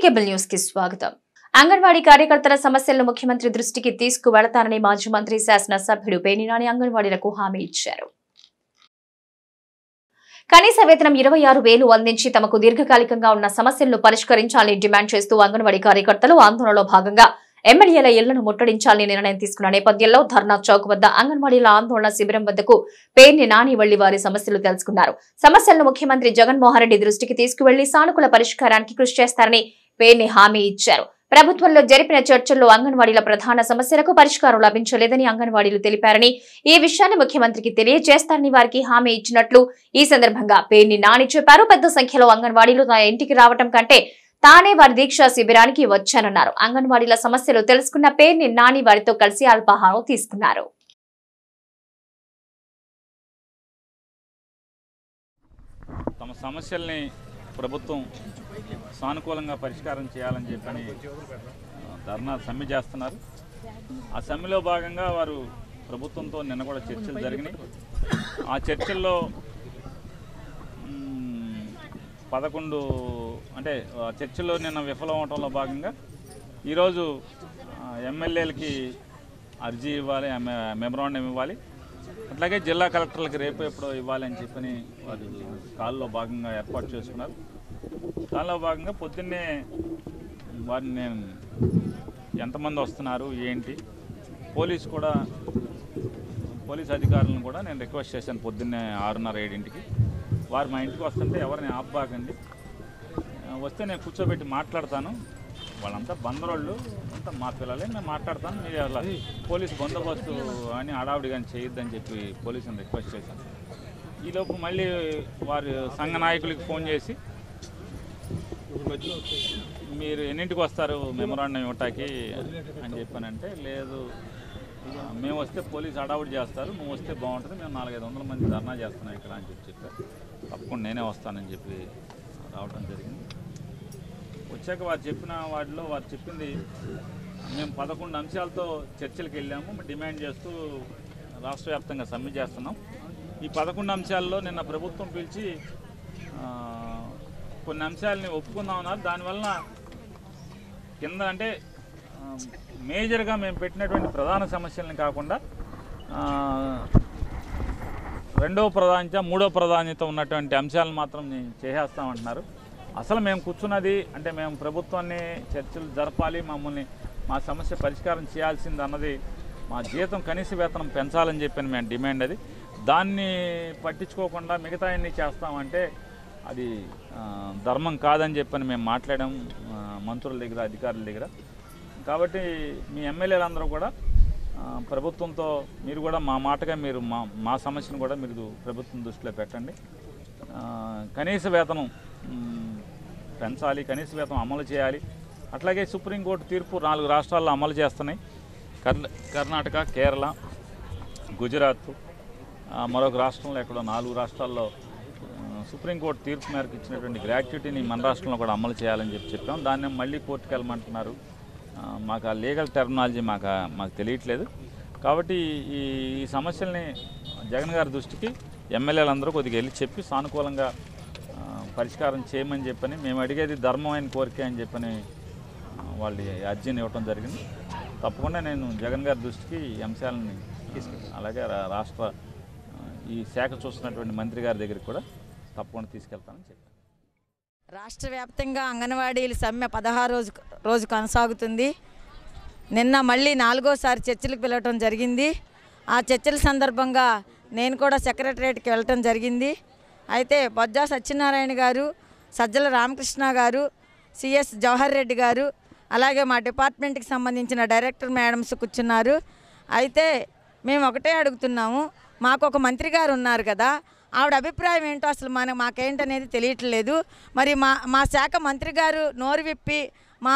Cable news కి స్వాగతం అంగన్వాడీ కార్యకర్తల సమస్యలను ముఖ్యమంత్రి దృష్టికి తీసుకువెళతానని మాజీ మంత్రి శాసనసభ్యుడు పేనినాని అంగన్వాడీలకు హామీ ఇచ్చారు కనీస వేతనం ఇరవై ఆరు వేలు అందించి తమకు దీర్ఘకాలికంగా ఉన్న సమస్యలను పరిష్కరించాలని డిమాండ్ చేస్తూ అంగన్వాడీ కార్యకర్తలు ఆందోళనలో భాగంగా ఎమ్మెల్యేల ఇళ్లను ముట్టడించాలని నిర్ణయం తీసుకున్న నేపథ్యంలో ధర్నా చౌక్ వద్ద అంగన్వాడీల ఆందోళన శిబిరం వద్దకు పేర్ని నాని వెళ్లి వారి సమస్యలు తెలుసుకున్నారు సమస్యలను ముఖ్యమంత్రి జగన్మోహన్ రెడ్డి దృష్టికి తీసుకువెళ్లి సానుకూల పరిష్కారానికి కృషి చేస్తారని పేర్ని హామీ ఇచ్చారు ప్రభుత్వంలో జరిపిన చర్చల్లో అంగన్వాడీల ప్రధాన సమస్యలకు పరిష్కారం లభించలేదని అంగన్వాడీలు తెలిపారని ఈ విషయాన్ని ముఖ్యమంత్రికి తెలియజేస్తారని వారికి హామీ ఇచ్చినట్లు ఈ సందర్భంగా పేర్ని నాని చెప్పారు పెద్ద సంఖ్యలో అంగన్వాడీలు తన ఇంటికి రావటం కంటే తానే వారి దీక్షా శిబిరానికి వచ్చానన్నారు అంగన్వాడీల సమస్యలు తెలుసుకున్న పేర్ని నాని వారితో కలిసి అల్పాహారం తీసుకున్నారు తమ సమస్యల్ని ప్రభుత్వం సానుకూలంగా పరిష్కారం చేయాలని చెప్పని ఆ, ధర్నా సమ్మె చేస్తున్నారు ఆ సమ్మెలో భాగంగా వారు ప్రభుత్వంతో నిన్న కూడా చర్చలు జరిగినాయి ఆ చర్చల్లో మ్, పదకొండు అంటే ఆ చర్చలో నిన్న విఫలం అవడంలో భాగంగా ఈరోజు ఆ, ఎమ్మెల్యేలకి అర్జీ ఇవ్వాలి మెమరాండం ఇవ్వాలి అట్లాగే జిల్లా కలెక్టర్లకి రేపు ఎప్పుడో ఇవ్వాలి అని చెప్పని వారు కాల్లో భాగంగా ఏర్పాటు చేసుకున్నారు దానిలో భాగంగా పొద్దున్నే వారిని నేను ఎంతమంది వస్తున్నారు ఏంటి పోలీస్ కూడా పోలీస్ అధికారులను కూడా నేను రిక్వెస్ట్ చేశాను పొద్దున్నే ఆరున్నర ఏడింటికి వారు మా ఇంటికి వస్తుంటే ఎవరిని ఆపబాకండి ఆ, వస్తే నేను కూర్చోబెట్టి మాట్లాడతాను వాళ్ళంతా బందరోళ్ళు అంతా మా పిల్లలే నేను మాట్లాడతాను మీరు అలా పోలీస్ బందోబస్తు అని హడావుడి కానీ చేయొద్దని చెప్పి పోలీసుని రిక్వెస్ట్ చేశాను ఈలోపు మళ్ళీ వారి సంఘ నాయకులకి ఫోన్ చేసి మీరు ఎన్నింటికి వస్తారు మెమరాండం ఇవ్వటానికి అని చెప్పానంటే లేదు ఆ, మేము వస్తే పోలీస్ హడావుడి చేస్తారు నువ్వు వస్తే బాగుంటుంది మేము నాలుగైదు వందల మంది ధర్నా చేస్తున్నాం ఇక్కడ అని చెప్పి చెప్పారు తప్పకుండా నేనే వస్తానని చెప్పి రావడం జరిగింది వచ్చాక వారు చెప్పిన వాటిలో వారు చెప్పింది మేము పదకొండు అంశాలతో చర్చలకు వెళ్ళాము డిమాండ్ చేస్తూ రాష్ట్ర వ్యాప్తంగా సమ్మె చేస్తున్నాం ఈ పదకొండు అంశాల్లో నిన్న ప్రభుత్వం పిలిచి ఆ, కొన్ని అంశాలని ఒప్పుకుందామన్నారు దానివలన కింద అంటే ఆ, మేజర్గా మేము పెట్టినటువంటి ప్రధాన సమస్యల్ని కాకుండా ఆ, రెండవ ప్రాధాన్యత మూడవ ప్రాధాన్యత ఉన్నటువంటి అంశాలను మాత్రం నేను చేసేస్తామంటున్నారు అసలు మేము కూర్చున్నది అంటే మేము ప్రభుత్వాన్ని చర్చలు జరపాలి మమ్మల్ని మా సమస్య పరిష్కారం చేయాల్సింది అన్నది మా జీతం కనీస వేతనం పెంచాలని చెప్పని మేము డిమాండ్ అది దాన్ని పట్టించుకోకుండా మిగతా అన్ని చేస్తామంటే అది ఆ, ధర్మం కాదని చెప్పని మేము మాట్లాడాం ఆ, మంత్రుల దగ్గర అధికారుల దగ్గర కాబట్టి మీ ఎమ్మెల్యేలందరూ కూడా ఆ, ప్రభుత్వంతో మీరు కూడా మా మాటగా మీరు మా మా సమస్యను కూడా మీరు ప్రభుత్వం దృష్టిలో పెట్టండి ఆ, కనీస వేతనం మ్, పెంచాలి కనీస వేతనం అమలు చేయాలి అట్లాగే సుప్రీంకోర్టు తీర్పు నాలుగు రాష్ట్రాల్లో అమలు చేస్తున్నాయి కర్ణ కర్ణాటక కేరళ గుజరాత్ ఆ, మరొక రాష్ట్రంలో ఎక్కడో నాలుగు రాష్ట్రాల్లో ఆ, సుప్రీంకోర్టు తీర్పు మేరకు ఇచ్చినటువంటి గ్రాట్యుటీని మన రాష్ట్రంలో కూడా అమలు చేయాలని చెప్పి చెప్పాం దాన్ని మళ్ళీ కోర్టుకు వెళ్ళమంటున్నారు ఆ, మాకు ఆ లీగల్ టెర్మినాలజీ మాకు ఆ- మాకు తెలియట్లేదు కాబట్టి ఈ ఈ సమస్యల్ని జగన్ గారి దృష్టికి ఎమ్మెల్యేలందరూ కొద్దిగా వెళ్ళి చెప్పి సానుకూలంగా ఆ, పరిష్కారం చేయమని చెప్పని మేము అడిగేది ధర్మమైన కోరిక అని చెప్పని ఆ, వాళ్ళు ఈ అర్జీని ఇవ్వటం జరిగింది తప్పకుండా నేను జగన్ గారి దృష్టికి ఈ అంశాలని తీసుకెళ్ళి అలాగే రా- రాష్ట్ర ఆ, ఈ శాఖ చూస్తున్నటువంటి మంత్రి గారి దగ్గరికి కూడా తప్పకుండా తీసుకెళ్తానని చెప్పాను రాష్ట్ర వ్యాప్తంగా అంగన్వాడీల సమ్మె పదహారు రోజు రోజు కొనసాగుతుంది నిన్న మళ్ళీ నాలుగోసారి చర్చలకు పిలవటం జరిగింది ఆ చర్చల సందర్భంగా నేను కూడా సెక్రటరేట్కి వెళ్ళటం జరిగింది అయితే బొజ్జా సత్యనారాయణ గారు సజ్జల రామకృష్ణ గారు సిఎస్ జవహర్ రెడ్డి గారు అలాగే మా డిపార్ట్మెంట్కి సంబంధించిన డైరెక్టర్ మేడమ్స్ కూర్చున్నారు అయితే మేము ఒకటే అడుగుతున్నాము మాకు ఒక మంత్రి గారు ఉన్నారు కదా ఆవిడ అభిప్రాయం ఏంటో అసలు మన మాకేంటనేది తెలియట్లేదు మరి మా మా శాఖ మంత్రి గారు నోరు విప్పి మా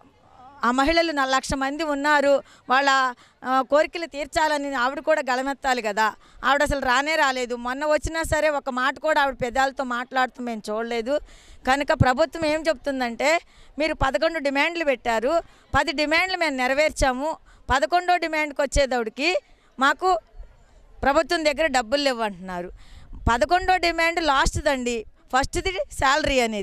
ఆ మహిళలు నా లక్ష మంది ఉన్నారు వాళ్ళ ఆ, కోరికలు తీర్చాలని ఆవిడ కూడా గళమెత్తాలి కదా ఆవిడ అసలు రానే రాలేదు మొన్న వచ్చినా సరే ఒక మాట కూడా ఆవిడ పెదాలతో మాట్లాడుతూ మేము చూడలేదు కనుక ప్రభుత్వం ఏం చెప్తుందంటే మీరు పదకొండు డిమాండ్లు పెట్టారు పది డిమాండ్లు మేము నెరవేర్చాము పదకొండో డిమాండ్కి వచ్చేదవుడికి మాకు ప్రభుత్వం దగ్గర డబ్బులు ఇవ్వంటున్నారు పదకొండో డిమాండ్ లాస్ట్దండి ఫస్ట్ది శాలరీ అనేది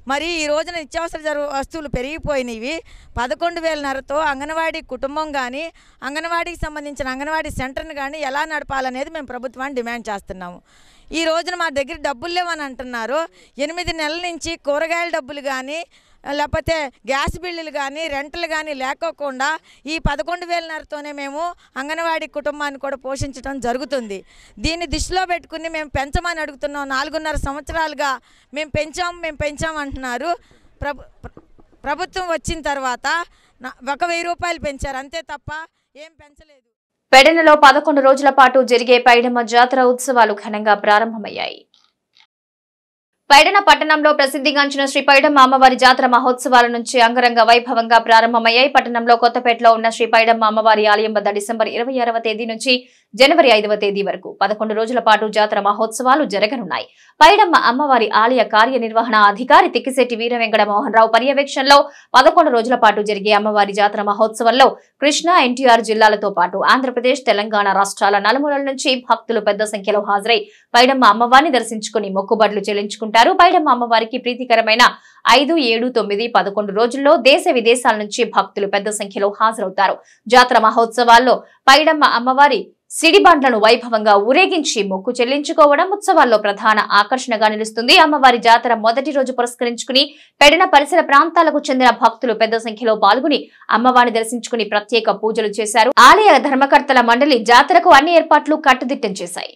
మరి ఈ రోజున నిత్యావసర జరు వస్తువులు పెరిగిపోయినవి పదకొండు వేలన్నరతో అంగన్వాడీ కుటుంబం కానీ అంగన్వాడీకి సంబంధించిన అంగన్వాడీ సెంటర్ని కానీ ఎలా నడపాలనేది మేము ప్రభుత్వాన్ని డిమాండ్ చేస్తున్నాము ఈ రోజున మా దగ్గర డబ్బులు లేవని అంటున్నారు ఎనిమిది నెలల నుంచి కూరగాయల డబ్బులు కానీ లేకపోతే గ్యాస్ బిల్లులు కానీ రెంట్లు కానీ లేకోకుండా ఈ పదకొండు వేలన్నరతోనే మేము అంగన్వాడీ కుటుంబాన్ని కూడా పోషించడం జరుగుతుంది దీన్ని దృష్టిలో పెట్టుకుని మేము పెంచమని అడుగుతున్నాం నాలుగున్నర సంవత్సరాలుగా మేము పెంచాం మేము పెంచాం అంటున్నారు ప్రభు ప్ర- ప్రభుత్వం వచ్చిన తర్వాత నా- ఒక వెయ్యి రూపాయలు పెంచారు అంతే తప్ప ఏం పెంచలేదు పెడనలో పదకొండు రోజుల పాటు జరిగే పైడమ్మ జాతర ఉత్సవాలు ఘనంగా ప్రారంభమయ్యాయి పైడన పట్టణంలో ప్రసిద్ధిగాంచిన శ్రీ పైడమ్మ అమ్మవారి జాతర మహోత్సవాల నుంచి అంగరంగ వైభవంగా ప్రారంభమయ్యాయి పట్టణంలో కొత్తపేటలో ఉన్న శ్రీ పైడమ్మ అమ్మవారి ఆలయం వద్ద డిసెంబర్ ఇరవై ఆరవ తేదీ నుంచి జనవరి ఐదవ తేదీ వరకు పదకొండు రోజుల పాటు జాతర మహోత్సవాలు జరగనున్నాయి పైడమ్మ అమ్మవారి ఆలయ కార్యనిర్వహణ అధికారి తిక్కిశెట్టి వీర వెంకట మోహన్ రావు పర్యవేక్షణలో పదకొండు రోజుల పాటు జరిగే అమ్మవారి జాతర మహోత్సవంలో కృష్ణా ఎన్టీఆర్ జిల్లాలతో పాటు ఆంధ్రప్రదేశ్ తెలంగాణ రాష్ట్రాల నలుమూలల నుంచి భక్తులు పెద్ద సంఖ్యలో హాజరై పైడమ్మ అమ్మవారిని దర్శించుకుని మొక్కుబడులు చెల్లించుకుంటారు పైడమ్మ అమ్మవారికి ప్రీతికరమైన ఐదు ఏడు తొమ్మిది పదకొండు రోజుల్లో దేశ విదేశాల నుంచి భక్తులు పెద్ద సంఖ్యలో హాజరవుతారు జాతర మహోత్సవాల్లో పైడమ్మ అమ్మవారి సిడిబండ్లను వైభవంగా ఊరేగించి మొక్కు చెల్లించుకోవడం ఉత్సవాల్లో ప్రధాన ఆకర్షణగా నిలుస్తుంది అమ్మవారి జాతర మొదటి రోజు పురస్కరించుకుని పెడన పరిసర ప్రాంతాలకు చెందిన భక్తులు పెద్ద సంఖ్యలో పాల్గొని అమ్మవారిని దర్శించుకుని ప్రత్యేక పూజలు చేశారు ఆలయ ధర్మకర్తల మండలి జాతరకు అన్ని ఏర్పాట్లు కట్టుదిట్టం చేశాయి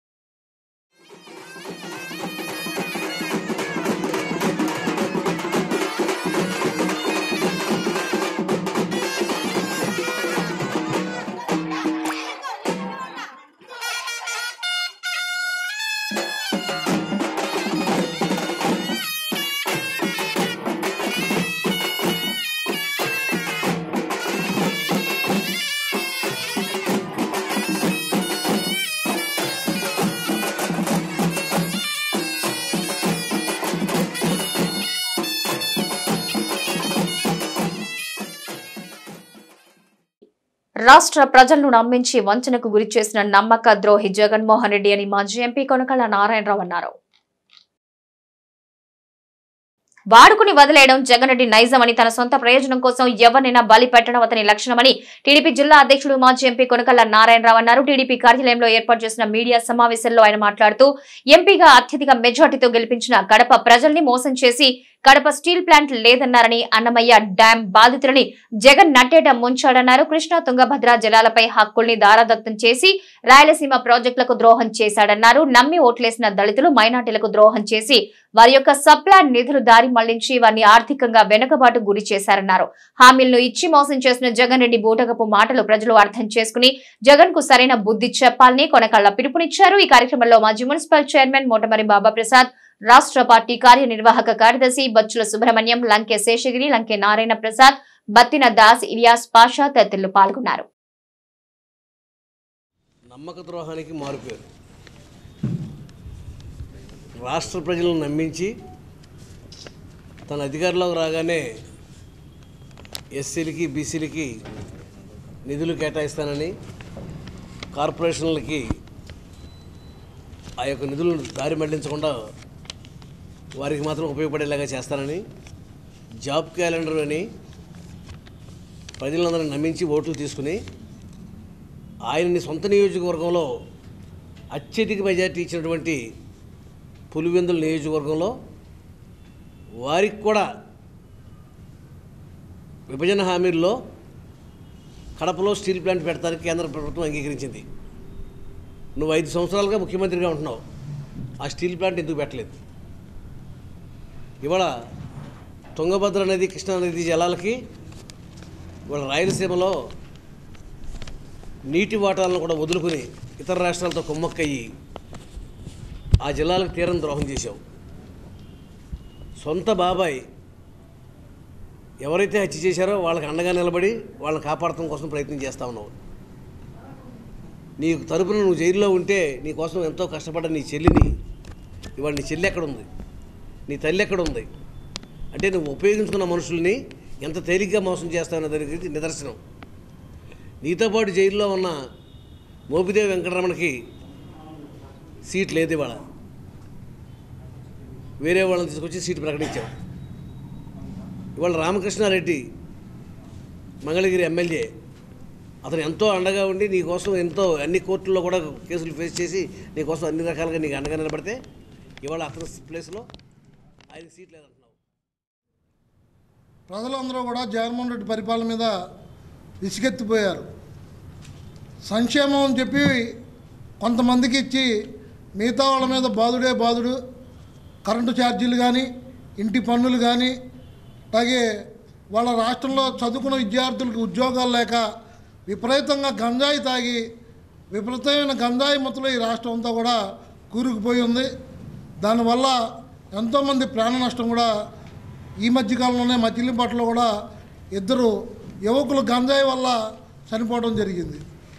రాష్ట్ర ప్రజలను నమ్మించి వంచనకు గురి చేసిన నమ్మక ద్రోహి జగన్మోహన్ రెడ్డి అని మాజీ ఎంపీ కొనకళ్ళ నారాయణరావు అన్నారు వాడుకుని వదిలేయడం జగన్రెడ్డి నైజం అని తన సొంత ప్రయోజనం కోసం ఎవరినైనా బలి పెట్టడం అతని లక్షణమని టీడీపీ జిల్లా అధ్యక్షుడు మాజీ ఎంపీ కొనకళ్ళ నారాయణరావు అన్నారు టీడీపీ కార్యాలయంలో ఏర్పాటు చేసిన మీడియా సమావేశంలో ఆయన మాట్లాడుతూ ఎంపీగా అత్యధిక మెజార్టీతో గెలిపించిన కడప ప్రజల్ని మోసం చేసి కడప స్టీల్ ప్లాంట్ లేదన్నారని అన్నమయ్య డ్యాం బాధితులని జగన్ నట్టేట ముంచాడన్నారు కృష్ణా తుంగభద్ర జలాలపై హక్కుల్ని దారాదత్తం చేసి రాయలసీమ ప్రాజెక్టులకు ద్రోహం చేశాడన్నారు నమ్మి ఓట్లేసిన దళితులు మైనార్టీలకు ద్రోహం చేసి వారి యొక్క సప్లాన్ నిధులు దారి మళ్లించి వారిని ఆర్థికంగా వెనుకబాటు గురి చేశారన్నారు హామీలను ఇచ్చి మోసం చేసిన జగన్ రెడ్డి బూటకపు మాటలు ప్రజలు అర్థం చేసుకుని జగన్ కు సరైన బుద్ధి చెప్పాలని కొనకళ్ళ పిలుపునిచ్చారు ఈ కార్యక్రమంలో మాజీ మున్సిపల్ చైర్మన్ మోటమరి బాబా ప్రసాద్ రాష్ట్ర పార్టీ కార్యనిర్వాహక కార్యదర్శి బచ్చుల సుబ్రహ్మణ్యం లంకే శేషగిరి లంకే నారాయణ ప్రసాద్ బత్తిన దాస్ ఇలియాస్ పాషా తదితరులు పాల్గొన్నారు నమ్మక ద్రోహానికి మారుపేరు రాష్ట్ర ప్రజలను నమ్మించి తన అధికారంలోకి రాగానే ఎస్సీలకి బీసీలకి నిధులు కేటాయిస్తానని కార్పొరేషన్లకి ఆ యొక్క నిధులను దారి మళ్లించకుండా వారికి మాత్రం ఉపయోగపడేలాగా చేస్తానని జాబ్ క్యాలెండర్ అని ప్రజలందరినీ నమ్మించి ఓట్లు తీసుకుని ఆయనని సొంత నియోజకవర్గంలో అత్యధిక మెజార్టీ ఇచ్చినటువంటి పులివెందుల నియోజకవర్గంలో వారికి కూడా విభజన హామీల్లో కడపలో స్టీల్ ప్లాంట్ పెడతానికి కేంద్ర ప్రభుత్వం అంగీకరించింది నువ్వు ఐదు సంవత్సరాలుగా ముఖ్యమంత్రిగా ఉంటున్నావు ఆ స్టీల్ ప్లాంట్ ఎందుకు పెట్టలేదు ఇవాళ తుంగభద్ర నది కృష్ణా నది జలాలకి ఇవాళ రాయలసీమలో నీటి వాటాలను కూడా వదులుకుని ఇతర రాష్ట్రాలతో కుమ్మక్కయ్యి ఆ జిల్లాలకు తీరం ద్రోహం చేశావు సొంత బాబాయ్ ఎవరైతే హత్య చేశారో వాళ్ళకి అండగా నిలబడి వాళ్ళని కాపాడటం కోసం ప్రయత్నం చేస్తా ఉన్నావు నీకు తరపున నువ్వు జైల్లో ఉంటే నీ కోసం ఎంతో కష్టపడ్డ నీ చెల్లిని ఇవాళ నీ చెల్లి ఎక్కడ ఉంది నీ తల్లి ఎక్కడ ఉంది అంటే నువ్వు ఉపయోగించుకున్న మనుషుల్ని ఎంత తేలిగ్గా మోసం చేస్తావన్న దానికి నిదర్శనం నీతో పాటు జైల్లో ఉన్న మోపిదేవి వెంకటరమణకి సీట్ లేదు ఇవాళ వేరే వాళ్ళని తీసుకొచ్చి సీట్ ప్రకటించావు ఇవాళ రామకృష్ణారెడ్డి మంగళగిరి ఎమ్మెల్యే అతను ఎంతో అండగా ఉండి నీ కోసం ఎంతో అన్ని కోర్టుల్లో కూడా కేసులు ఫేస్ చేసి నీ కోసం అన్ని రకాలుగా నీకు అండగా నిలబడితే ఇవాళ అతని ప్లేస్లో ఆయన సీట్ లేదంటున్నావు ప్రజలందరూ కూడా జగన్మోహన్ రెడ్డి పరిపాలన మీద విసిగెత్తిపోయారు సంక్షేమం అని చెప్పి కొంతమందికి ఇచ్చి మిగతా వాళ్ళ మీద బాధుడే బాధుడు కరెంటు ఛార్జీలు కానీ ఇంటి పన్నులు కానీ అలాగే వాళ్ళ రాష్ట్రంలో చదువుకున్న విద్యార్థులకు ఉద్యోగాలు లేక విపరీతంగా గంజాయి తాగి విపరీతమైన గంజాయి మత్తులో ఈ రాష్ట్రం అంతా కూడా కూరుకుపోయి ఉంది దానివల్ల ఎంతోమంది ప్రాణ నష్టం కూడా ఈ మధ్యకాలంలోనే మచిలీపట్నంలో కూడా ఇద్దరు యువకులు గంజాయి వల్ల చనిపోవడం జరిగింది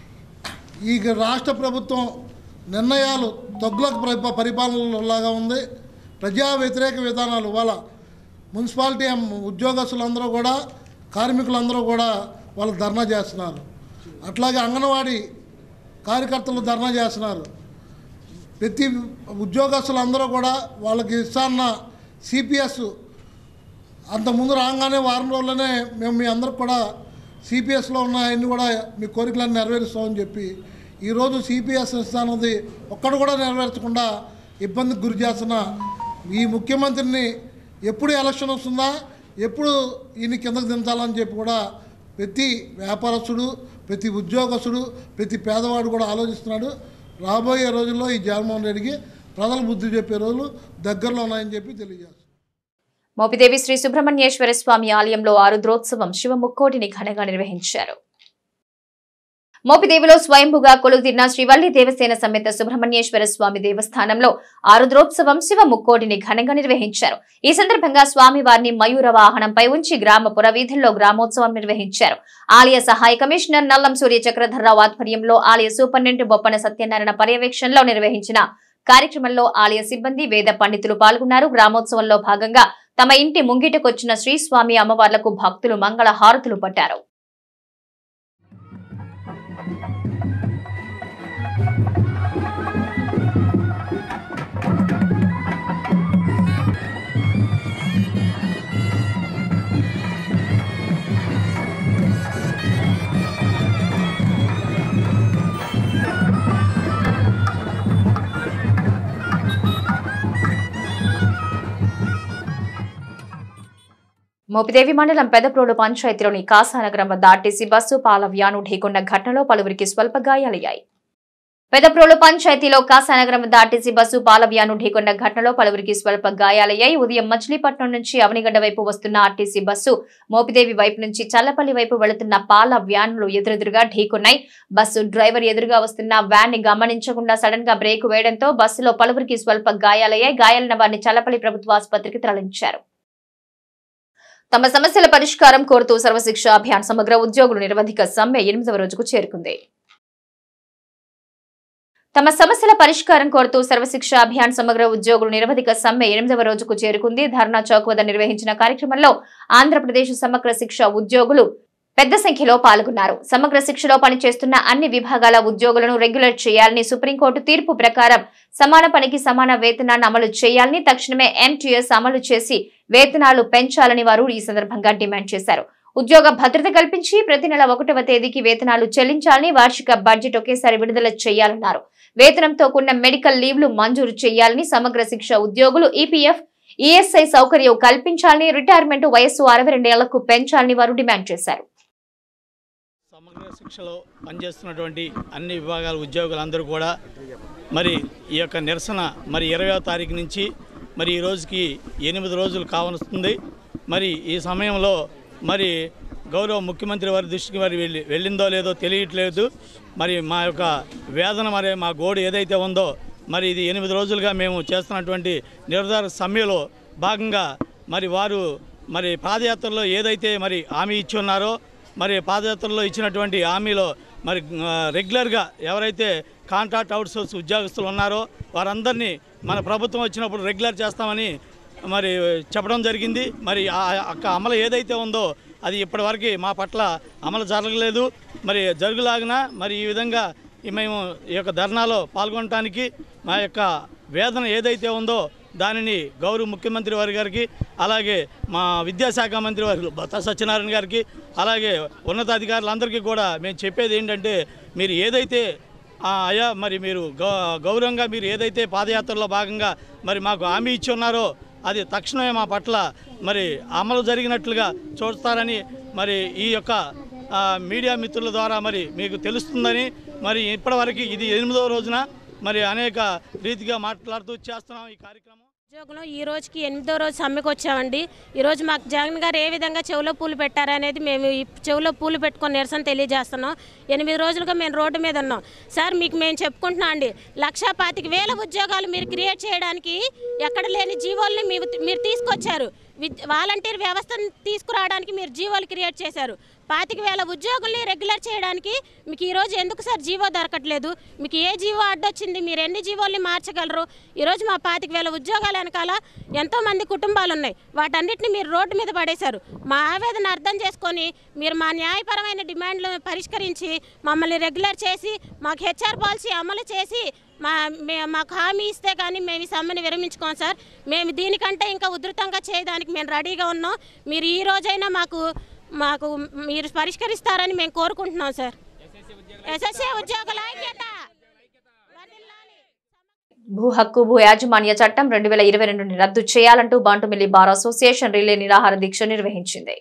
ఈ రాష్ట్ర ప్రభుత్వం నిర్ణయాలు తగ్గులకు పరి- పరిపాలనలాగా ఉంది ప్రజా వ్యతిరేక విధానాలు వాళ్ళ మున్సిపాలిటీ ఎం- ఉద్యోగస్తులందరూ కూడా కార్మికులందరూ కూడా వాళ్ళు ధర్నా చేస్తున్నారు అట్లాగే అంగన్వాడీ కార్యకర్తలు ధర్నా చేస్తున్నారు ప్రతి ఉద్యోగస్తులందరూ కూడా వాళ్ళకి ఇస్తాన్న సిపిఎస్ అంతకుముందు రాగానే వారం రోజుల్లోనే మేము మీ అందరికి కూడా సిపిఎస్లో ఉన్న అన్ని కూడా మీ కోరికలన్నీ నెరవేరుస్తామని చెప్పి ఈరోజు సిపిఎస్ ఇస్తానది ఒక్కడు కూడా నెరవేర్చకుండా ఇబ్బందికి గురి చేస్తున్న ఈ ముఖ్యమంత్రిని ఎప్పుడు ఎలక్షన్ వస్తుందా ఎప్పుడు ఈయన కిందకు దించాలని చెప్పి కూడా ప్రతి వ్యాపారస్తుడు ప్రతి ఉద్యోగస్తుడు ప్రతి పేదవాడు కూడా ఆలోచిస్తున్నాడు రాబోయే రోజుల్లో ఈ జగన్మోహన్ రెడ్డికి ప్రజలు బుద్ధి చెప్పే రోజులు దగ్గరలో ఉన్నాయని చెప్పి తెలియజేస్తారు మోపిదేవి శ్రీ సుబ్రహ్మణ్యేశ్వర స్వామి ఆలయంలో ఆరుద్రోత్సవం శివ ముక్కోటిని ఘనంగా నిర్వహించారు మోపిదేవిలో స్వయంభుగా కొలువుతీరిన శ్రీవల్లి దేవసేన సమేత సుబ్రహ్మణ్యేశ్వర స్వామి దేవస్థానంలో ఆరుద్రోత్సవం శివ ముక్కోటిని ఘనంగా నిర్వహించారు ఈ సందర్భంగా స్వామి వారిని మయూర వాహనంపై ఉంచి గ్రామ పురవీధుల్లో గ్రామోత్సవం నిర్వహించారు ఆలయ సహాయ కమిషనర్ నల్లం సూర్య చక్రధర్రావు ఆధ్వర్యంలో ఆలయ సూపరింటెండెంట్ బొప్పన సత్యనారాయణ పర్యవేక్షణలో నిర్వహించిన కార్యక్రమంలో ఆలయ సిబ్బంది వేద పండితులు పాల్గొన్నారు గ్రామోత్సవంలో భాగంగా తమ ఇంటి ముంగిటకొచ్చిన శ్రీ స్వామి అమ్మవార్లకు భక్తులు మంగళ హారతులు పట్టారు మోపిదేవి మండలం పెదప్రోలు పంచాయతీలోని కాసానగరం వద్ద ఆర్టీసీ బస్సు పాల వ్యాను ఢీకొన్న ఘటనలో పలువురికి స్వల్ప గాయాలయ్యాయి పెదప్రోలు పంచాయతీలో కాసానగరం వద్ద ఆర్టీసీ బస్సు పాల వ్యాను ఢీకొన్న ఘటనలో పలువురికి స్వల్ప గాయాలయ్యాయి ఉదయం మచిలీపట్నం నుంచి అవనిగడ్డ వైపు వస్తున్న ఆర్టీసీ బస్సు మోపిదేవి వైపు నుంచి చల్లపల్లి వైపు వెళుతున్న పాల వ్యాన్లు ఎదురెదురుగా ఢీకొన్నాయి బస్సు డ్రైవర్ ఎదురుగా వస్తున్న వ్యాన్ ని గమనించకుండా సడన్ గా బ్రేక్ వేయడంతో బస్సులో పలువురికి స్వల్ప గాయాలయ్యాయి గాయాలైన వారిని చల్లపల్లి ప్రభుత్వ ఆసుపత్రికి తరలించారు తమ సమస్యల పరిష్కారం కోరుతూ సర్వశిక్ష అభియాన్ సమగ్ర ఉద్యోగులు నిరవధిక సమ్మె ఎనిమిదవ రోజుకు చేరుకుంది తమ సమస్యల పరిష్కారం కోరుతూ సర్వశిక్ష అభియాన్ సమగ్ర ఉద్యోగులు నిరవధిక సమ్మె ఎనిమిదవ రోజుకు చేరుకుంది ధర్నా చౌక్ వద్ద నిర్వహించిన కార్యక్రమంలో ఆంధ్రప్రదేశ్ సమగ్ర శిక్ష ఉద్యోగులు పెద్ద సంఖ్యలో పాల్గొన్నారు సమగ్ర శిక్షలో పనిచేస్తున్న అన్ని విభాగాల ఉద్యోగులను రెగ్యులర్ చేయాలని సుప్రీంకోర్టు తీర్పు ప్రకారం సమాన పనికి సమాన వేతనాన్ని అమలు చేయాలని తక్షణమే ఎంటీఎస్ అమలు చేసి వేతనాలు పెంచాలని వారు ఈ సందర్భంగా డిమాండ్ చేశారు ఉద్యోగ భద్రత కల్పించి ప్రతి నెల ఒకటవ తేదీకి వేతనాలు చెల్లించాలని వార్షిక బడ్జెట్ ఒకేసారి విడుదల చేయాలన్నారు వేతనంతో కూడిన మెడికల్ లీవ్లు మంజూరు చేయాలని సమగ్ర శిక్ష ఉద్యోగులు ఈపీఎఫ్ ఈఎస్ఐ సౌకర్యం కల్పించాలని రిటైర్మెంట్ వయస్సు అరవై రెండేళ్లకు పెంచాలని వారు డిమాండ్ చేశారు సమగ్ర శిక్షలో పనిచేస్తున్నటువంటి అన్ని విభాగాల ఉద్యోగులందరూ కూడా మరి ఈ యొక్క నిరసన మరి ఇరవయో తారీఖు నుంచి మరి ఈ రోజుకి ఎనిమిది రోజులు కావస్తుంది మరి ఈ సమయంలో మరి గౌరవ ముఖ్యమంత్రి వారి దృష్టికి మరి వెళ్ళి వెళ్ళిందో లేదో తెలియట్లేదు మరి మా యొక్క వేదన మరి మా గోడు ఏదైతే ఉందో మరి ఇది ఎనిమిది రోజులుగా మేము చేస్తున్నటువంటి నిర్ధార సమ్మెలో భాగంగా మరి వారు మరి పాదయాత్రలో ఏదైతే మరి హామీ ఇచ్చి ఉన్నారో మరి పాదయాత్రలో ఇచ్చినటువంటి హామీలో మరి ఆ, రెగ్యులర్గా ఎవరైతే కాంట్రాక్ట్ అవుట్సోర్స్ ఉద్యోగస్తులు ఉన్నారో వారందరినీ మన ప్రభుత్వం వచ్చినప్పుడు రెగ్యులర్ చేస్తామని మరి చెప్పడం జరిగింది మరి ఆ యొక్క అమలు ఏదైతే ఉందో అది ఇప్పటివరకు మా పట్ల అమలు జరగలేదు మరి జరుగులాగిన మరి ఈ విధంగా ఈ మేము ఈ యొక్క ధర్నాలో పాల్గొనడానికి మా యొక్క వేదన ఏదైతే ఉందో దానిని గౌరవ ముఖ్యమంత్రి వారి గారికి అలాగే మా విద్యాశాఖ మంత్రి వారు బొత్స సత్యనారాయణ గారికి అలాగే ఉన్నతాధికారులందరికీ కూడా మేము చెప్పేది ఏంటంటే మీరు ఏదైతే ఆ, అయ్యా మరి మీరు గౌ గౌరవంగా మీరు ఏదైతే పాదయాత్రలో భాగంగా మరి మాకు హామీ ఇచ్చి ఉన్నారో అది తక్షణమే మా పట్ల మరి అమలు జరిగినట్లుగా చూస్తారని మరి ఈ యొక్క ఆ, మీడియా మిత్రుల ద్వారా మరి మీకు తెలుస్తుందని మరి ఇప్పటివరకు ఇది ఎనిమిదవ రోజున మరి అనేక రీతిగా మాట్లాడుతూ చేస్తున్నాం ఈ కార్యక్రమం ఉద్యోగంలో ఈ రోజుకి ఎనిమిదో రోజు సమ్మెకు వచ్చామండి ఈరోజు మాకు జగన్ గారు ఏ విధంగా చెవిలో పూలు పెట్టారనేది మేము ఈ చెవిలో పూలు పెట్టుకొని నిరసన తెలియజేస్తున్నాం ఎనిమిది రోజులుగా మేము రోడ్డు మీద ఉన్నాం సార్ మీకు మేము చెప్పుకుంటున్నాం అండి లక్షా పాతిక వేల ఉద్యోగాలు మీరు క్రియేట్ చేయడానికి ఎక్కడ లేని జీవోల్ని మీరు మీరు తీసుకొచ్చారు విద్ వాలంటీర్ వ్యవస్థను తీసుకురావడానికి మీరు జీవోలు క్రియేట్ చేశారు పాతిక వేల ఉద్యోగుల్ని రెగ్యులర్ చేయడానికి మీకు ఈరోజు ఎందుకు సార్ జీవో దొరకట్లేదు మీకు ఏ జీవో అడ్డొచ్చింది మీరు ఎన్ని జీవోల్ని మార్చగలరు ఈరోజు మా పాతిక వేల ఉద్యోగాల వెనకాల ఎంతోమంది కుటుంబాలు ఉన్నాయి వాటన్నిటిని మీరు రోడ్డు మీద పడేశారు మా ఆవేదన అర్థం చేసుకొని మీరు మా న్యాయపరమైన డిమాండ్లను పరిష్కరించి మమ్మల్ని రెగ్యులర్ చేసి మాకు హెచ్ఆర్ పాలసీ అమలు చేసి మా మే- మాకు హామీ ఇస్తే కానీ మేము ఈ సమ్మెను విరమించుకోం సార్ మేము దీనికంటే ఇంకా ఉధృతంగా చేయడానికి మేము రెడీగా ఉన్నాం మీరు ఈ రోజైనా మాకు మాకు మీరు పరిష్కరిస్తారని మేము కోరుకుంటున్నాం సార్ ఎస్ఎస్ఏ ఉద్యోగుల ఐక్యత వర్ధిల్లాలి. భూ హక్కు భూ యాజమాన్య చట్టం రెండు వేల ఇరవై రెండుని రద్దు చేయాలంటూ బాంటుమిల్లి బార్ అసోసియేషన్ రిలే నిరాహార దీక్ష నిర్వహించింది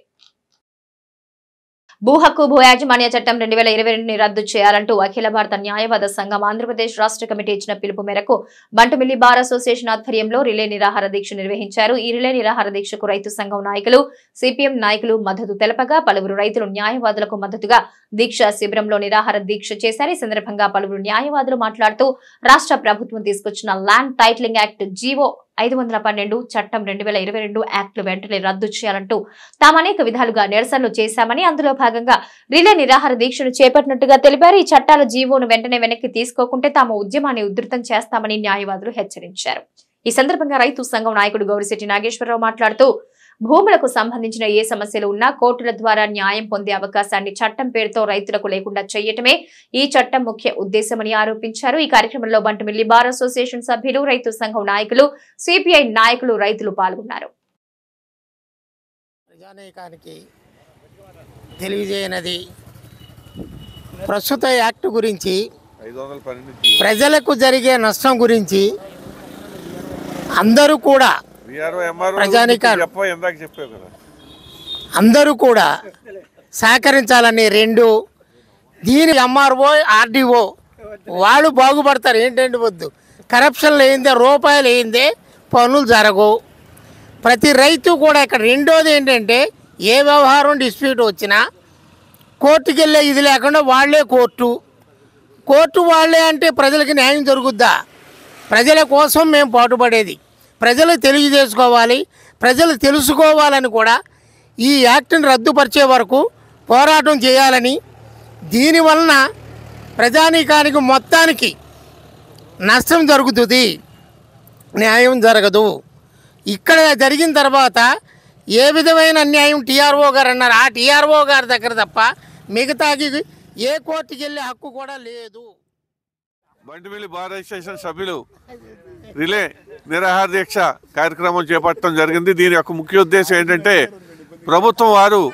భూ హక్కు భూ యాజమాన్య చట్టం రెండు వేల ఇరవై రెండుని రద్దు చేయాలంటూ అఖిల భారత న్యాయవాద సంఘం ఆంధ్రప్రదేశ్ రాష్ట్ర కమిటీ ఇచ్చిన పిలుపు మేరకు బంటుమిల్లి బార్ అసోసియేషన్ ఆధ్వర్యంలో రిలే నిరాహార దీక్ష నిర్వహించారు ఈ రిలే నిరాహార దీక్షకు రైతు సంఘం నాయకులు సిపిఎం నాయకులు మద్దతు తెలపగా పలువురు రైతులు న్యాయవాదులకు మద్దతుగా దీక్ష శిబిరంలో నిరాహార దీక్ష చేశారు ఈ సందర్భంగా పలువురు న్యాయవాదులు మాట్లాడుతూ రాష్ట్ర ప్రభుత్వం తీసుకొచ్చిన ల్యాండ్ టైటిలింగ్ యాక్ట్ జీవో ఐదు వందల పన్నెండు చట్టం రెండు వేల ఇరవై రెండు యాక్టులు వెంటనే రద్దు చేయాలంటూ తాము అనేక విధాలుగా నిరసనలు చేశామని అందులో భాగంగా రిలే నిరాహార దీక్షను చేపట్టినట్టుగా తెలిపారు ఈ చట్టాల జీవోను వెంటనే వెనక్కి తీసుకోకుంటే తాము ఉద్యమాన్ని ఉధృతం చేస్తామని న్యాయవాదులు హెచ్చరించారు ఈ సందర్భంగా రైతు సంఘం నాయకుడు గౌరిశెట్టి నాగేశ్వరరావు మాట్లాడుతూ భూములకు సంబంధించిన ఏ సమస్యలు ఉన్నా కోర్టుల ద్వారా న్యాయం పొందే అవకాశాన్ని చట్టం పేరుతో రైతులకు లేకుండా చేయటమే ఈ చట్టం ముఖ్య ఉద్దేశమని ఆరోపించారు ఈ కార్యక్రమంలో బంటుమిల్లి బార్ అసోసియేషన్ సభ్యులు రైతు సంఘం నాయకులు సిపిఐ నాయకులు రైతులు పాల్గొన్నారు ప్రజానీకానికి తెలియజేయనది ప్రస్తుత యాక్ట్ గురించి ప్రజలకు జరిగే నష్టం గురించి అందరూ కూడా ప్రజానీకాలు చెప్ప ఇందాక చెప్పావు కదా అందరూ కూడా సహకరించాలని రెండు దీని ఎంఆర్ఓ ఆర్డీఓ వాళ్ళు బాగుపడతారు ఏంటంటే వద్దు కరప్షన్ లేనిదే రూపాయలు లేనిదే పనులు జరగవు ప్రతి రైతు కూడా ఇక్కడ రెండోది ఏంటంటే ఏ వ్యవహారం డిస్ప్యూట్ వచ్చినా కోర్టుకి వెళ్ళే ఇది లేకుండా వాళ్ళే కోర్టు కోర్టు వాళ్ళే అంటే ప్రజలకి న్యాయం జరుగుద్దా ప్రజల కోసం మేము పాటుపడేది ప్రజలు తెలియజేసుకోవాలి ప్రజలు తెలుసుకోవాలని కూడా ఈ యాక్ట్ని రద్దుపరిచే వరకు పోరాటం చేయాలని దీనివలన ప్రజానీకానికి మొత్తానికి నష్టం జరుగుతుంది న్యాయం జరగదు ఇక్కడ జరిగిన తర్వాత ఏ విధమైన అన్యాయం టీఆర్ఓ గారు అన్నారు ఆ టీఆర్ఓ గారి దగ్గర తప్ప మిగతాకి ఏ కోర్టుకి వెళ్ళే హక్కు కూడా లేదు బంటిమిల్లి బార్ అసోసియేషన్ సభ్యులు రిలే నిరాహార దీక్ష కార్యక్రమం చేపట్టడం జరిగింది దీని యొక్క ముఖ్య ఉద్దేశం ఏంటంటే ప్రభుత్వం వారు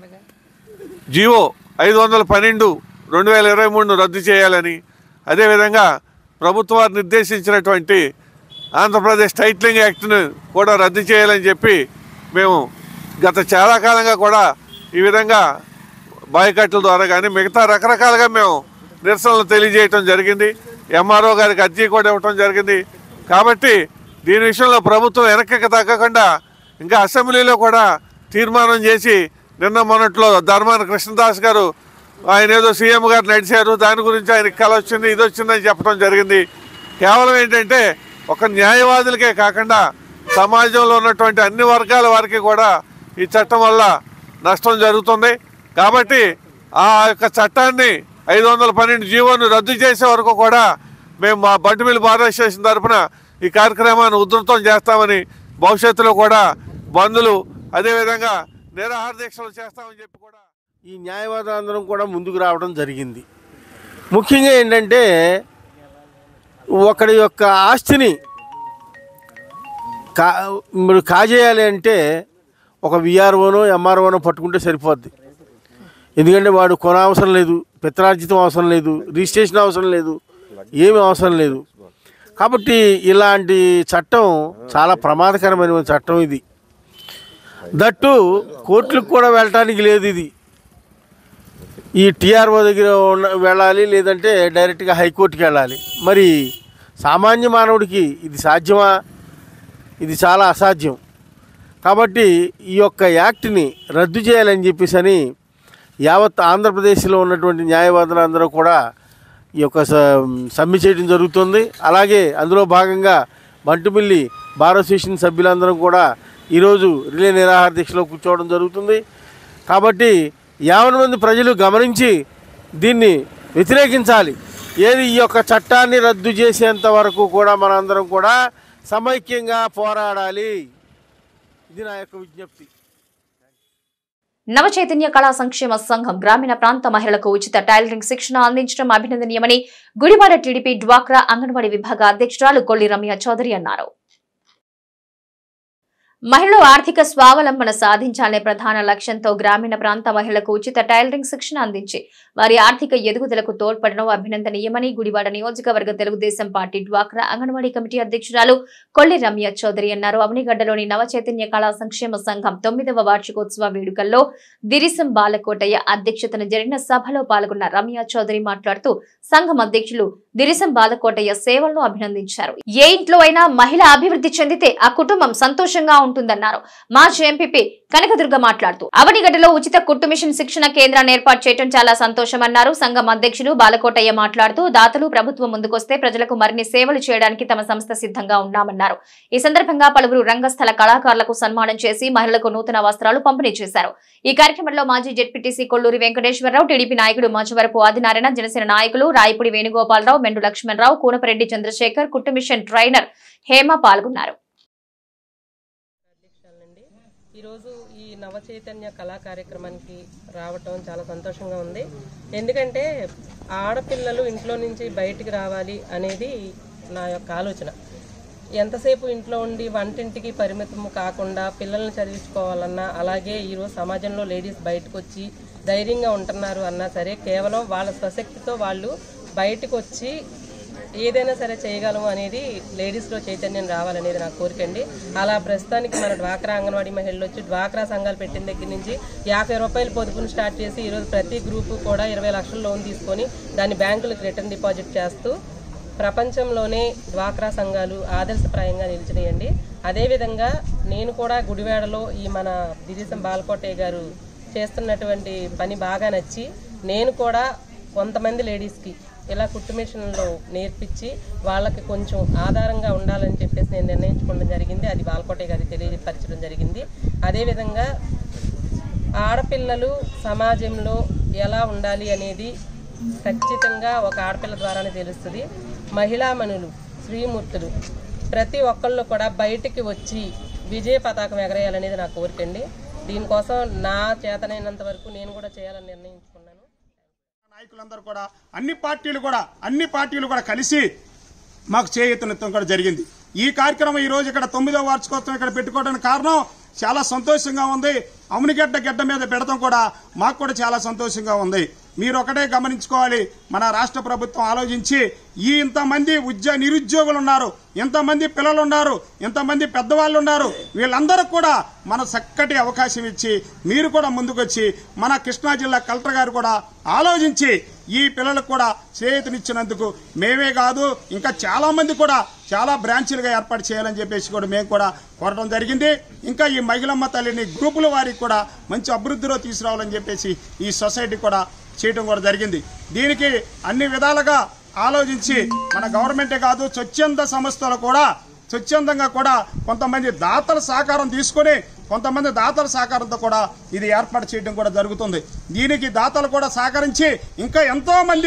జియో ఐదు వందల పన్నెండు రెండు వేల ఇరవై మూడును రద్దు చేయాలని అదేవిధంగా ప్రభుత్వం వారు నిర్దేశించినటువంటి ఆంధ్రప్రదేశ్ టైటిలింగ్ యాక్ట్ను కూడా రద్దు చేయాలని చెప్పి మేము గత చాలా కాలంగా కూడా ఈ విధంగా బాయ్కట్ల ద్వారా కానీ మిగతా రకరకాలుగా మేము నిరసనలు తెలియజేయటం జరిగింది ఎంఆర్ఓ గారికి అర్జీ కూడా ఇవ్వటం జరిగింది కాబట్టి దీని విషయంలో ప్రభుత్వం వెనక్కి తగ్గకుండా ఇంకా అసెంబ్లీలో కూడా తీర్మానం చేసి నిన్న మొన్నట్లో ధర్మాన కృష్ణదాస్ గారు ఆయన ఏదో సీఎం గారు నడిచారు దాని గురించి ఆయనకి కల వచ్చింది ఇది వచ్చిందని చెప్పడం జరిగింది కేవలం ఏంటంటే ఒక న్యాయవాదులకే కాకుండా సమాజంలో ఉన్నటువంటి అన్ని వర్గాల వారికి కూడా ఈ చట్టం వల్ల నష్టం జరుగుతుంది కాబట్టి ఆ యొక్క చట్టాన్ని ఐదు వందల పన్నెండు జీవోను రద్దు చేసే వరకు కూడా మేము మా బంటిమిల్లి బార్ అసోసియేషన్ తరఫున ఈ కార్యక్రమాన్ని ఉధృతం చేస్తామని భవిష్యత్తులో కూడా బంధులు అదేవిధంగా నిరాహార దీక్షలు చేస్తామని చెప్పి కూడా ఈ న్యాయవాదులందరం కూడా ముందుకు రావడం జరిగింది ముఖ్యంగా ఏంటంటే ఒకడి యొక్క ఆస్తిని కా మీరు కాజేయాలి అంటే ఒక విఆర్ఓనో ఎంఆర్ఓనో పట్టుకుంటే సరిపోద్ది ఎందుకంటే వాడు కొన అవసరం లేదు పిత్రార్జితం అవసరం లేదు రిజిస్ట్రేషన్ అవసరం లేదు ఏమీ అవసరం లేదు కాబట్టి ఇలాంటి చట్టం చాలా ప్రమాదకరమైన చట్టం ఇది దట్టు కోర్టులకు కూడా వెళ్ళటానికి లేదు ఇది ఈ టీఆర్ఓ దగ్గర ఉన్న వెళ్ళాలి లేదంటే డైరెక్ట్గా హైకోర్టుకి వెళ్ళాలి మరి సామాన్య మానవుడికి ఇది సాధ్యమా ఇది చాలా అసాధ్యం కాబట్టి ఈ యొక్క యాక్ట్ని రద్దు చేయాలని చెప్పేసి అని యావత్ ఆంధ్రప్రదేశ్లో ఉన్నటువంటి న్యాయవాదులు అందరూ కూడా ఈ యొక్క స- సమ్మె చేయడం జరుగుతుంది అలాగే అందులో భాగంగా బంటుమిల్లి బార్ అసోసియేషన్ సభ్యులందరం కూడా ఈరోజు రిలే నిరాహార దీక్షలో కూర్చోవడం జరుగుతుంది కాబట్టి యావన మంది ప్రజలు గమనించి దీన్ని వ్యతిరేకించాలి ఏది ఈ యొక్క చట్టాన్ని రద్దు చేసేంత వరకు కూడా మనందరం కూడా సమైక్యంగా పోరాడాలి ఇది నా యొక్క విజ్ఞప్తి నవ చైతన్య కళా సంక్షేమ సంఘం గ్రామీణ ప్రాంత మహిళలకు ఉచిత టైలరింగ్ శిక్షణ అందించడం అభినందనీయమని గుడివాడ టీడీపీ డ్వాక్రా అంగన్వాడీ విభాగ అధ్యక్షురాలు కొల్లి రమ్య చౌదరి అన్నారు మహిళలు ఆర్థిక స్వావలంబన సాధించాలనే ప్రధాన లక్ష్యంతో గ్రామీణ ప్రాంత మహిళలకు ఉచిత టైలరింగ్ శిక్షణ అందించి వారి ఆర్థిక ఎదుగుదలకు తోడ్పడడం అభినందనీయమని గుడివాడ నియోజకవర్గ తెలుగుదేశం పార్టీ డ్వాక్రా అంగన్వాడీ కమిటీ అధ్యక్షురాలు కొల్లి రమ్య చౌదరి అన్నారు అవనిగడ్డలోని నవ చైతన్య కళా సంక్షేమ సంఘం తొమ్మిదవ వార్షికోత్సవ వేడుకల్లో దిరిసం బాలకోటయ్య అధ్యక్షతన జరిగిన సభలో పాల్గొన్న రమ్య చౌదరి మాట్లాడుతూ సంఘం అధ్యక్షులు దిరిసం బాలకోటయ్య సేవలను అభినందించారు ఏ ఇంట్లో అయినా మహిళ అభివృద్ధి చెందితే ఆ కుటుంబం సంతోషంగా ఉంటుందన్నారు మాజీ ఎంపీపీ కనకదుర్గ మాట్లాడుతూ అవనిగడ్డలో ఉచిత కుట్టు మిషన్ శిక్షణ కేంద్రాన్ని ఏర్పాటు చేయడం చాలా సంతోషమన్నారు సంఘం అధ్యక్షులు బాలకోటయ్య మాట్లాడుతూ దాతలు ప్రభుత్వం ముందుకొస్తే ప్రజలకు మరిన్ని సేవలు చేయడానికి తమ సంస్థ సిద్ధంగా ఉన్నామన్నారు ఈ సందర్భంగా పలువురు రంగస్థల కళాకారులకు సన్మానం చేసి మహిళలకు నూతన వస్త్రాలు పంపిణీ చేశారు ఈ కార్యక్రమంలో మాజీ జెడ్పీటీసీ కొల్లూరి వెంకటేశ్వరరావు టీడీపీ నాయకుడు మాచవరపు ఆదినారాయణ జనసేన నాయకులు రాయపుడి వేణుగోపాలరావు మెండు లక్ష్మణరావు కూనపరెడ్డి చంద్రశేఖర్ కుట్టు మిషన్ ట్రైనర్ హేమ పాల్గొన్నారు ఈరోజు ఈ నవ చైతన్య కళా కార్యక్రమానికి రావటం చాలా సంతోషంగా ఉంది ఎందుకంటే ఆడపిల్లలు ఇంట్లో నుంచి బయటికి రావాలి అనేది నా యొక్క ఆలోచన ఎంతసేపు ఇంట్లో ఉండి వంటింటికి పరిమితం కాకుండా పిల్లల్ని చదివించుకోవాలన్నా అలాగే ఈరోజు సమాజంలో లేడీస్ బయటకు వచ్చి ధైర్యంగా ఉంటున్నారు అన్నా సరే కేవలం వాళ్ళ స్వశక్తితో వాళ్ళు బయటకు వచ్చి ఏదైనా సరే చేయగలము అనేది లేడీస్లో చైతన్యం రావాలనేది నా కోరిక అండి అలా ప్రస్తుతానికి మన డ్వాక్రా అంగన్వాడీ మహిళలు వచ్చి డ్వాక్రా సంఘాలు పెట్టిన దగ్గర నుంచి యాభై రూపాయల పొదుపును స్టార్ట్ చేసి ఈరోజు ప్రతి గ్రూపు కూడా ఇరవై లక్షల లోన్ తీసుకొని దాన్ని బ్యాంకులకు రిటర్న్ డిపాజిట్ చేస్తూ ప్రపంచంలోనే డ్వాక్రా సంఘాలు ఆదర్శప్రాయంగా నిలిచినాయండి అదేవిధంగా నేను కూడా గుడివాడలో ఈ మన దిరీసం బాలకోటయ్య గారు చేస్తున్నటువంటి పని బాగా నచ్చి నేను కూడా కొంతమంది లేడీస్కి ఇలా కుట్టు మిషన్లో నేర్పించి వాళ్ళకి కొంచెం ఆధారంగా ఉండాలని చెప్పేసి నేను నిర్ణయించుకోవడం జరిగింది అది బాలకోటయ్య గారికి తెలియపరచడం జరిగింది అదేవిధంగా ఆడపిల్లలు సమాజంలో ఎలా ఉండాలి అనేది ఖచ్చితంగా ఒక ఆడపిల్ల ద్వారానే తెలుస్తుంది మహిళామణులు శ్రీమూర్తులు ప్రతి ఒక్కళ్ళు కూడా బయటికి వచ్చి విజయ పతాకం ఎగరేయాలనేది నా కోరిక అండి దీనికోసం నా చేతనైనంత వరకు నేను కూడా చేయాలని నిర్ణయించుకున్నాను నాయకులందరూ కూడా అన్ని పార్టీలు కూడా అన్ని పార్టీలు కూడా కలిసి మాకు చేయూతనిత్వం కూడా జరిగింది ఈ కార్యక్రమం ఈ రోజు ఇక్కడ తొమ్మిదో వార్షికోత్సవం ఇక్కడ పెట్టుకోవడానికి కారణం చాలా సంతోషంగా ఉంది అమునిగడ్డ గడ్డ మీద పెడతాం కూడా మాకు కూడా చాలా సంతోషంగా ఉంది మీరు ఒకటే గమనించుకోవాలి మన రాష్ట్ర ప్రభుత్వం ఆలోచించి ఈ ఇంతమంది ఉద్యోగ నిరుద్యోగులు ఉన్నారు ఇంతమంది పిల్లలు ఉన్నారు ఇంతమంది పెద్దవాళ్ళు ఉన్నారు వీళ్ళందరూ కూడా మన చక్కటి అవకాశం ఇచ్చి మీరు కూడా ముందుకొచ్చి మన కృష్ణా జిల్లా కలెక్టర్ గారు కూడా ఆలోచించి ఈ పిల్లలకు కూడా చేయూతనిచ్చినందుకు మేమే కాదు ఇంకా చాలా మంది కూడా చాలా బ్రాంచీలుగా ఏర్పాటు చేయాలని చెప్పేసి కూడా మేము కూడా కోరడం జరిగింది ఇంకా ఈ మహిళమ్మ తల్లిని గ్రూపుల వారికి కూడా మంచి అభివృద్ధిలో తీసుకురావాలని చెప్పేసి ఈ సొసైటీ కూడా చేయడం కూడా జరిగింది దీనికి అన్ని విధాలుగా ఆలోచించి మన గవర్నమెంటే కాదు స్వచ్ఛంద సంస్థలు కూడా స్వచ్ఛందంగా కూడా కొంతమంది దాతల సహకారం తీసుకొని కొంతమంది దాతల సహకారంతో కూడా ఇది ఏర్పాటు చేయడం కూడా జరుగుతుంది దీనికి దాతలు కూడా సహకరించి ఇంకా ఎంతో మంది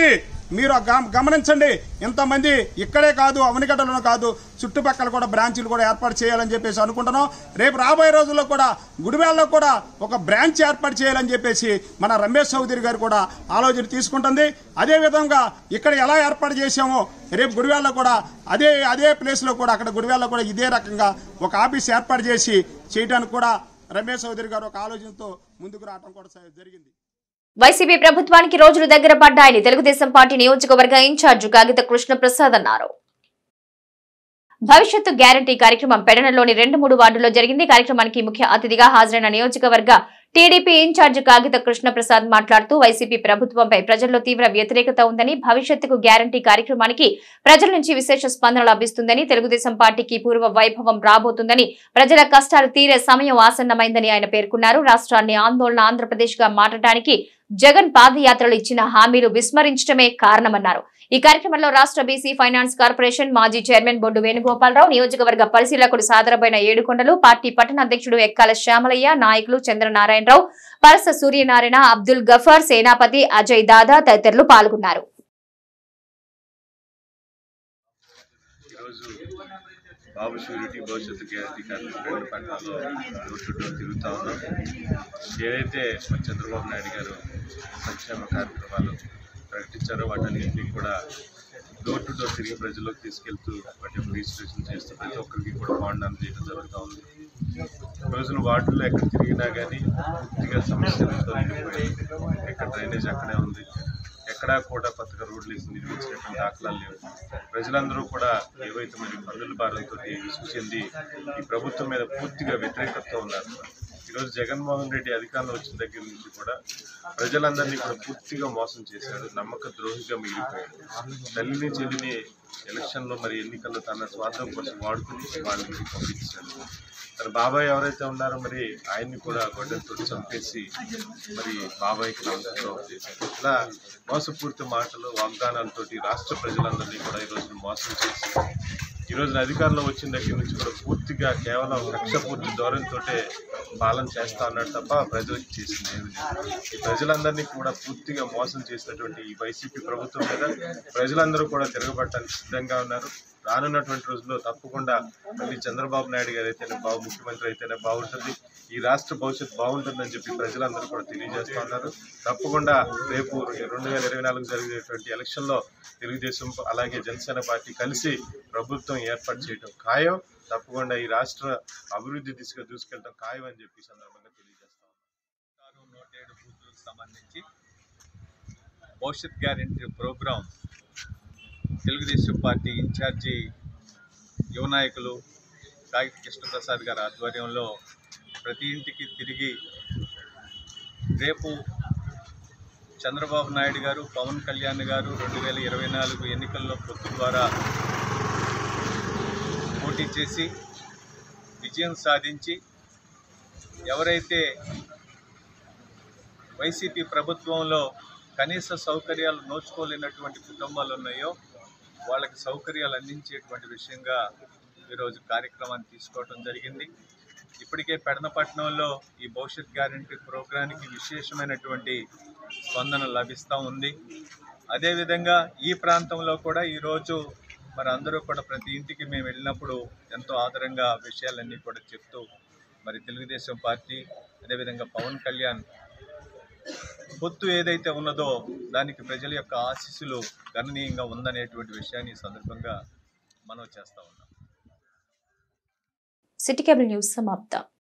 మీరు గమ- గమనించండి ఇంతమంది ఇక్కడే కాదు అవనిగడ్డలోనే కాదు చుట్టుపక్కల కూడా బ్రాంచీలు కూడా ఏర్పాటు చేయాలని చెప్పేసి అనుకుంటున్నాం రేపు రాబోయే రోజుల్లో కూడా గుడివేళ్ళలో కూడా ఒక బ్రాంచ్ ఏర్పాటు చేయాలని చెప్పేసి మన రమేష్ చౌదరి గారు కూడా ఆలోచన తీసుకుంటుంది అదే విధంగా ఇక్కడ ఎలా ఏర్పాటు చేసామో రేపు గుడివేళ్ళలో కూడా అదే అదే ప్లేస్లో కూడా అక్కడ గుడివేళ్ళలో కూడా ఇదే రకంగా ఒక ఆఫీస్ ఏర్పాటు చేసి చేయడానికి కూడా రమేష్ చౌదరి గారు ఒక ఆలోచనతో ముందుకు రావడం కూడా స- జరిగింది వైసీపీ ప్రభుత్వానికి రోజులు దగ్గర పడ్డాయని తెలుగుదేశం పార్టీ నియోజకవర్గ ఇన్ఛార్జ్ కాగిత కృష్ణప్రసాద్ అన్నారు భవిష్యత్తు గ్యారంటీ కార్యక్రమం పెడనలోని రెండు మూడు వార్డుల్లో జరిగింది కార్యక్రమానికి ముఖ్య అతిథిగా హాజరైన నియోజకవర్గ టీడీపీ ఇన్ఛార్జ్ కాగిత కృష్ణప్రసాద్ మాట్లాడుతూ వైసీపీ ప్రభుత్వంపై ప్రజల్లో తీవ్ర వ్యతిరేకత ఉందని భవిష్యత్తుకు గ్యారంటీ కార్యక్రమానికి ప్రజల నుంచి విశేష స్పందన లభిస్తుందని తెలుగుదేశం పార్టీకి పూర్వ వైభవం రాబోతుందని ప్రజల కష్టాలు తీరే సమయం ఆసన్నమైందని ఆయన పేర్కొన్నారు రాష్ట్రాన్ని ఆందోళన ఆంధ్రప్రదేశ్ గా మారడానికి జగన్ పాదయాత్రలు ఇచ్చిన హామీలు విస్మరించడమే కారణమన్నారు ఈ కార్యక్రమంలో రాష్ట్ర బీసీ ఫైనాన్స్ కార్పొరేషన్ మాజీ చైర్మన్ బొడ్డు వేణుగోపాలరావు నియోజకవర్గ పరిశీలకుడు సాదరబైన ఏడుకొండలు పార్టీ పట్టణ అధ్యక్షుడు ఎక్కాల శ్యామలయ్య నాయకులు చంద్రనారాయణరావు పరస సూర్యనారాయణ అబ్దుల్ గఫర్ సేనాపతి అజయ్ దాదా తదితరులు పాల్గొన్నారు ఈరోజు బాబు షూరిటీ భవిష్యత్తు గ్యారంటీ కార్యక్రమం పట్టణంలో డోర్ టు డోర్ తిరుగుతూ ఉన్నాం ఏదైతే మన చంద్రబాబు నాయుడు గారు సంక్షేమ కార్యక్రమాలు ప్రకటించారో వాటన్నింటినీ కూడా డోర్ టు డోర్ తిరిగి ప్రజల్లోకి తీసుకెళ్తూ వాటి యొక్క రిజిస్ట్రేషన్ చేస్తూ ప్రతి ఒక్కరికి కూడా బాండాన్ని చేయడం జరుగుతూ ఉంది రోజులు వార్డుల్లో ఎక్కడ తిరిగినా కానీ పూర్తిగా సమస్యలతో నిండిపోయి ఎక్కడ డ్రైనేజ్ అక్కడే ఉంది ఎక్కడా కూడా కొత్తగా రోడ్లు వేసి నిర్మించినటువంటి దాఖలాలు లేవు ప్రజలందరూ కూడా ఏవైతే మరి పన్నుల భారంతో విసుగు చెంది ఈ ప్రభుత్వం మీద పూర్తిగా వ్యతిరేకతతో ఉన్నారు ఈరోజు జగన్మోహన్ రెడ్డి అధికారంలో వచ్చిన దగ్గర నుంచి కూడా ప్రజలందరినీ కూడా పూర్తిగా మోసం చేశాడు నమ్మక ద్రోహిగా మిగిలిపోయాడు తల్లిని చెల్లిని ఎలక్షన్లో మరి ఎన్నికల్లో తన స్వార్థం కోసం వాడుకుని వాళ్ళని పంపించాడు తన బాబాయ్ ఎవరైతే ఉన్నారో మరి ఆయన్ని కూడా గొడ్డలతో చంపేసి మరి బాబాయ్కి నమ్మకం చేశారు ఇలా మోసపూరిత మాటలు వాగ్దానాలతోటి రాష్ట్ర ప్రజలందరినీ కూడా ఈ రోజున మోసం చేసి ఈ రోజున అధికారంలో వచ్చిన దగ్గర నుంచి కూడా పూర్తిగా కేవలం కక్షపూర్తి ధోరణితో పాలన చేస్తా అన్నాడు తప్ప ప్రజలకు చేసింది ఏమి లేదు ఈ ప్రజలందరినీ కూడా పూర్తిగా మోసం చేసినటువంటి ఈ వైసీపీ ప్రభుత్వం మీద ప్రజలందరూ కూడా తిరగబట్టడానికి సిద్ధంగా ఉన్నారు రానున్నటువంటి రోజుల్లో తప్పకుండా మళ్ళీ చంద్రబాబు నాయుడు గారు అయితేనే బాగు ముఖ్యమంత్రి అయితేనే బాగుంటుంది ఈ రాష్ట్ర భవిష్యత్తు బాగుంటుందని చెప్పి ప్రజలందరూ కూడా తెలియజేస్తా ఉన్నారు తప్పకుండా రేపు రెండు వేల ఇరవై నాలుగు జరిగేటువంటి ఎలక్షన్లో తెలుగుదేశం అలాగే జనసేన పార్టీ కలిసి ప్రభుత్వం ఏర్పాటు చేయడం ఖాయం తప్పకుండా ఈ రాష్ట్ర అభివృద్ధి దిశగా దూసుకెళ్ళడం ఖాయం అని చెప్పి ఈ సందర్భంగా తెలియజేస్తా ఉన్నాను నూట ఏడు బూతులకు సంబంధించి భవిష్యత్ guarantee program Telugu Desam party incharge యువ నాయకులు కాగిత కృష్ణప్రసాద్ గారి ఆధ్వర్యంలో ప్రతి ఇంటికి తిరిగి రేపు చంద్రబాబు నాయుడు గారు పవన్ కళ్యాణ్ గారు రెండు వేల ఇరవై నాలుగు ఎన్నికల్లో పొత్తు ద్వారా పోటీ చేసి విజయం సాధించి ఎవరైతే వైసీపీ ప్రభుత్వంలో కనీస సౌకర్యాలు నోచుకోలేనటువంటి కుటుంబాలు ఉన్నాయో వాళ్ళకి సౌకర్యాలు అందించేటువంటి విషయంగా ఈరోజు కార్యక్రమాన్ని తీసుకోవడం జరిగింది ఇప్పటికే పెడనపట్నంలో ఈ భవిష్యత్ గ్యారంటీ ప్రోగ్రానికి విశేషమైనటువంటి స్పందన లభిస్తూ ఉంది అదేవిధంగా ఈ ప్రాంతంలో కూడా ఈరోజు మరి అందరూ కూడా ప్రతి ఇంటికి మేము వెళ్ళినప్పుడు ఎంతో ఆదరంగా విషయాలన్నీ కూడా చెప్తూ మరి తెలుగుదేశం పార్టీ అదేవిధంగా పవన్ కళ్యాణ్ పొత్తు ఏదైతే ఉన్నదో దానికి ప్రజల యొక్క ఆశీస్సులు గణనీయంగా ఉందనేటువంటి విషయాన్ని ఈ సందర్భంగా మనం చేస్తా ఉన్నాం సిటీ కేబుల్ న్యూస్ సమాప్తం